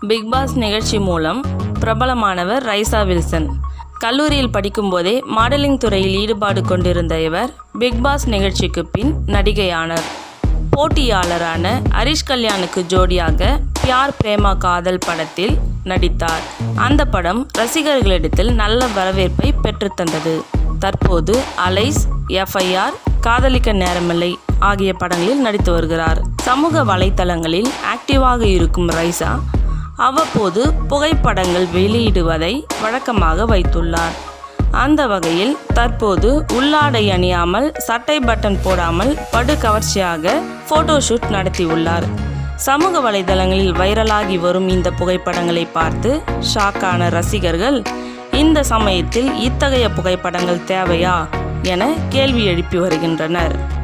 big pass நிகழ்ச்சி மூலம் பிரபலமானவர் ரைசா வில்சன் கல்லூரியில் படிக்கும்போதே மாடலிங் துறையில் ஈடுபாடு கொண்டிருந்த இவர் பிக் பாஸ் நிகழ்ச்சிக்கு பின் நடிகையானார் போட்டியாளரான ஹரிஷ் கல்யாணுக்கு ஜோடியாக பியார் பிரேமா காதல் படத்தில் நடித்தார் அந்த படம் ரசிகர்களிடத்தில் நல்ல வரவேற்பை பெற்றுத்தந்தது தற்போது அலைஸ் எஃப்ஐஆர் காதலிக்க நேரமில்லை ஆகிய படங்களில் நடித்து வருகிறார் சமூக வலைத்தளங்களில் ஆக்டிவாக இருக்கும் ரைசா அவ்வப்போது புகைப்படங்கள் வெளியிடுவதை வழக்கமாக வைத்துள்ளார் அந்த வகையில் தற்போது உள்ளாடை அணியாமல் சட்டை பட்டன் போடாமல் படு கவர்ச்சியாக ஃபோட்டோஷூட் நடத்தியுள்ளார் சமூக வலைதளங்களில் வைரலாகி வரும் இந்த புகைப்படங்களை பார்த்து ஷாக்கான ரசிகர்கள் இந்த சமயத்தில் இத்தகைய புகைப்படங்கள் தேவையா என கேள்வி எழுப்பி வருகின்றனர்